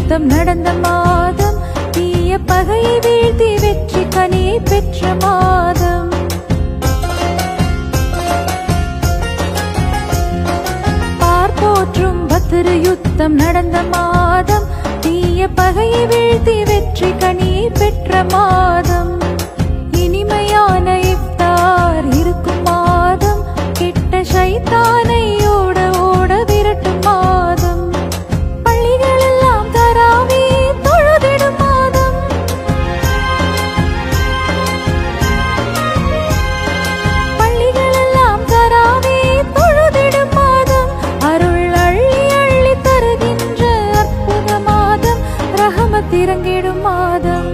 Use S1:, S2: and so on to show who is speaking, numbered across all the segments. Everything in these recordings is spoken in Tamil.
S1: யுத்தம் நடந்த மாதம் தீய பகையை வீழ்த்தி வெற்றி கனியை பெற்ற மாதம் பார்ப்போற்றும் பத்திரு யுத்தம் நடந்த மாதம் தீய பகையை வீழ்த்தி வெற்றி கனியை பெற்ற மாதம் இனிமையான இஃப்தார் இருக்கும் மாதம் கெட்ட ஷைத்தானை ஓட ஓட விரட்டும் மாதம் பள்ளிகளெல்லாம் தராவி தொழுதிடும் மாதம் பள்ளிகளெல்லாம் தராவி தொழுதிடும் மாதம் அருள் அள்ளி அள்ளி தருகின்ற அற்புத மாதம் ரஹமத் இறங்கிடும் மாதம்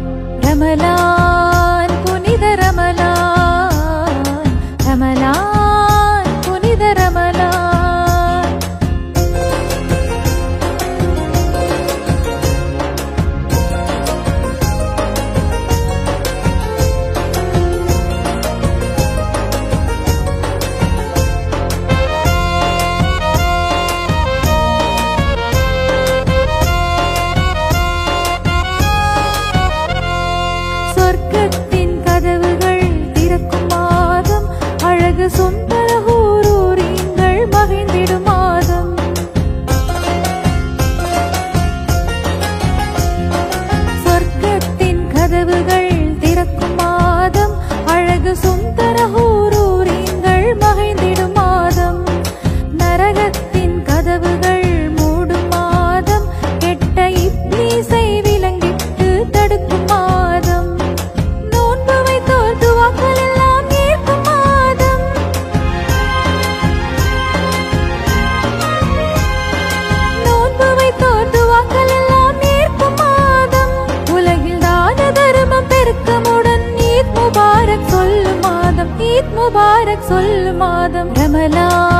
S1: ரமலான் புனித ரமலான் ரமலான் புனித ரமலான் சொர்க்கத்தின் கதவுகள் திறக்கும் மாதம் அழகு சொந்தரகூரூரிங்கள் மகிழ்ந்திடும் மாதம் சொர்க்கத்தின் கதவுகள் திறக்கும் மாதம் அழகு சுந்தரகூரூரிங்கள் மகிழ்ந்திடும் மாதம் நரகத்தின் கதவுகள் மூடும் மாதம் கெட்ட இப்ளீசை விலங்கிட்டு தடுக்கும் மாதம் நோன்பு வைத்தோர் துவாக்கள் எல்லாம் ஏற்கும் மாதம் நோன்பு வைத்தோர் துவாக்கள் எல்லாம் ஏற்கும் மாதம் உலகில் தான தர்மம் பெருக்கமுடன் ஈத் முபாரக் சொல்லும் மாதம் ஈத் முபாரக் சொல்லும் மாதம் ரமலான்